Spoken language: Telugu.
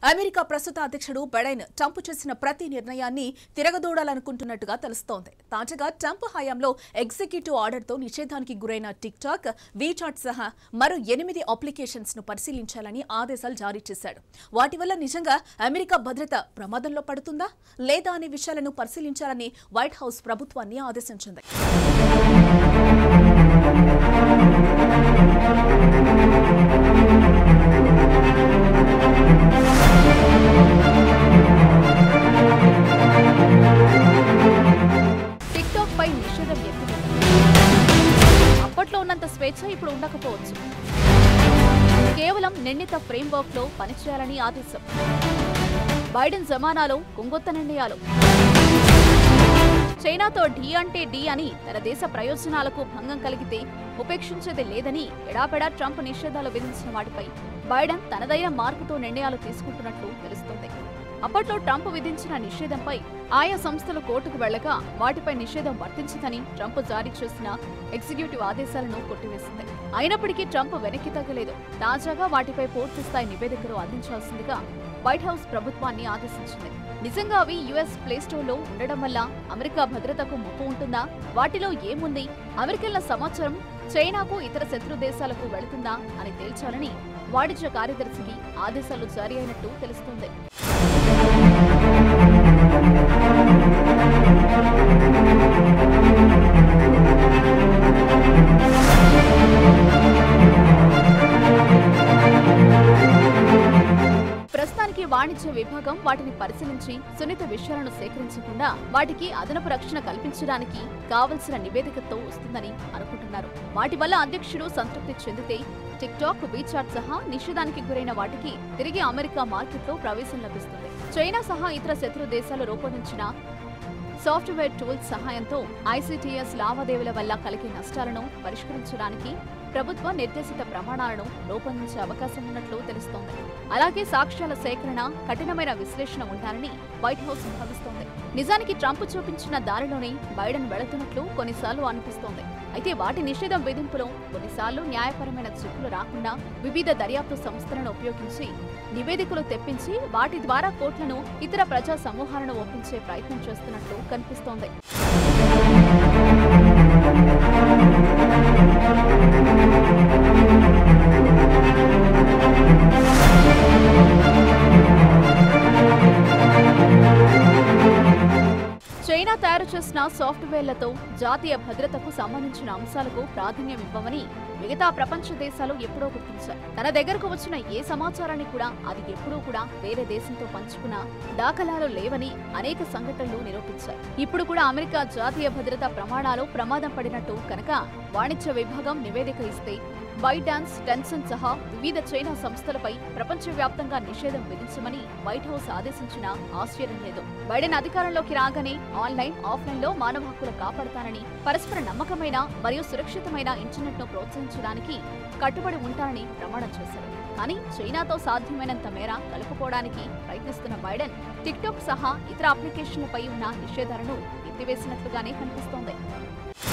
అమెరికా ప్రస్తుత అధ్యక్షుడు బైడెన్ ట్రంప్ చేసిన ప్రతి నిర్ణయాన్ని తిరగదోడాలనుకుంటున్నట్టుగా తెలుస్తోంది తాజాగా ట్రంప్ హయాంలో ఎగ్జిక్యూటివ్ ఆర్డర్తో నిషేధానికి గురైన టిక్ టాక్ వీచాట్ సహా మరో ఎనిమిది అప్లికేషన్స్ ను పరిశీలించాలని ఆదేశాలు జారీ చేశాడు వాటి వల్ల నిజంగా అమెరికా భద్రత ప్రమాదంలో పడుతుందా లేదా అనే విషయాలను పరిశీలించాలని వైట్ హౌస్ ప్రభుత్వాన్ని ఆదేశించింది టిక్ టాక్ పై నిషేధం ఎత్తివేత అప్పట్లో ఉన్నంత స్వేచ్ఛ ఇప్పుడు ఉండకపోవచ్చు కేవలం నిర్ణీత ఫ్రేమ్వర్క్ లో పనిచేయాలని ఆదేశం బైడెన్ జమానాలో కుంగొత్త నిర్ణయాలు చైనాతో ఢీ అంటే ఢీ అని తన దేశ ప్రయోజనాలకు భంగం కలిగితే ఉపేక్షించేది లేదని ఎడాపెడా ట్రంప్ నిషేధాలు విధించిన వాటిపై బైడెన్ తనదైన మార్పుతో నిర్ణయాలు తీసుకుంటున్నట్లు తెలుస్తోంది అప్పట్లో ట్రంప్ విధించిన నిషేధంపై ఆయా సంస్థలు కోర్టుకు వెళ్లగా వాటిపై నిషేధం వర్తించదని ట్రంప్ జారీ చేసిన ఎగ్జిక్యూటివ్ ఆదేశాలను కొట్టివేసింది అయినప్పటికీ ట్రంప్ వెనక్కి తగ్గలేదు తాజాగా వాటిపై పూర్తిస్థాయి నివేదికలు అందించాల్సిందిగా వైట్ హౌస్ ప్రభుత్వాన్ని ఆదేశించింది నిజంగా అవి యుఎస్ ప్లేస్టోర్లో ఉండడం వల్ల అమెరికా భద్రతకు ముప్పు ఉంటుందా వాటిలో ఏముంది అమెరికన్ల సమాచారం చైనాకు ఇతర శత్రు దేశాలకు వెళుతుందా అని తేల్చాలని వాణిజ్య కార్యదర్శికి ఆదేశాలు జారీ అయినట్టు తెలుస్తోంది ప్రస్తుతానికి వాణిజ్య విభాగం వాటిని పరిశీలించి సున్నిత విషయాలను సేకరించకుండా వాటికి అదనపు రక్షణ కల్పించడానికి కావలసిన నివేదికతో వస్తుందని అనుకుంటున్నారు వాటి వల్ల అధ్యక్షుడు సంతృప్తి చెందితే టిక్ టాక్ వీచాట్ సహా నిషేధానికి గురైన వాటికి తిరిగి అమెరికా మార్కెట్లో ప్రవేశం లభిస్తుంది చైనా సహా ఇతర శత్రు దేశాలు రూపొందించిన సాఫ్ట్వేర్ టూల్స్ సహాయంతో ఐసీటీఎస్ లావాదేవీల వల్ల కలిగే నష్టాలను పరిష్కరించడానికి ప్రభుత్వ నిర్దేశిత ప్రమాణాలను రూపొందించే అవకాశం ఉన్నట్లు తెలుస్తోంది అలాగే సాక్ష్యాల సేకరణ కఠినమైన విశ్లేషణ ఉండాలని వైట్ హౌస్ భావిస్తోంది నిజానికి ట్రంప్ చూపించిన దారిలోనే బైడెన్ వెళుతున్నట్లు కొన్నిసార్లు అనిపిస్తోంది అయితే వాటి నిషేధం విధింపులో కొన్నిసార్లు న్యాయపరమైన చిక్కులు రాకుండా వివిధ దర్యాప్తు సంస్థలను ఉపయోగించి నివేదికలు తెప్పించి వాటి ద్వారా కోర్టులను ఇతర ప్రజా సమూహాలను ఒప్పించే ప్రయత్నం చేస్తున్నట్లు కనిపిస్తోంది చైనా తయారు చేసిన సాఫ్ట్వేర్లతో జాతీయ భద్రతకు సంబంధించిన అంశాలకు ప్రాధాన్యం ఇవ్వమని మిగతా ప్రపంచ దేశాలు ఎప్పుడో గుర్తించాయి తన దగ్గరకు వచ్చిన ఏ సమాచారాన్ని కూడా అది ఎప్పుడూ కూడా వేరే దేశంతో పంచుకున్న దాఖలాలు లేవని అనేక సంఘటనలు నిరూపించాయి ఇప్పుడు కూడా అమెరికా జాతీయ భద్రతా ప్రమాణాలు ప్రమాదం పడినట్టు కనుక వాణిజ్య విభాగం నివేదిక ఇస్తే బైడాన్స్ టెన్సన్ సహా వివిధ చైనా సంస్థలపై ప్రపంచవ్యాప్తంగా నిషేధం విధించమని వైట్ హౌస్ ఆదేశించినా ఆశ్చర్యం లేదు బైడెన్ అధికారంలోకి రాగానే ఆన్లైన్ ఆఫ్లైన్ లో మానవ హక్కులు కాపాడతానని పరస్పర నమ్మకమైన మరియు సురక్షితమైన ఇంటర్నెట్ ను ప్రోత్సహించడానికి కట్టుబడి ఉంటానని ప్రమాణం చేశారు కానీ చైనాతో సాధ్యమైనంత మేర కలుపుకోవడానికి ప్రయత్నిస్తున్న బైడెన్ టిక్ టాక్ సహా ఇతర అప్లికేషన్లపై ఉన్న నిషేధాలను ఎత్తివేసినట్లుగానే కనిపిస్తోంది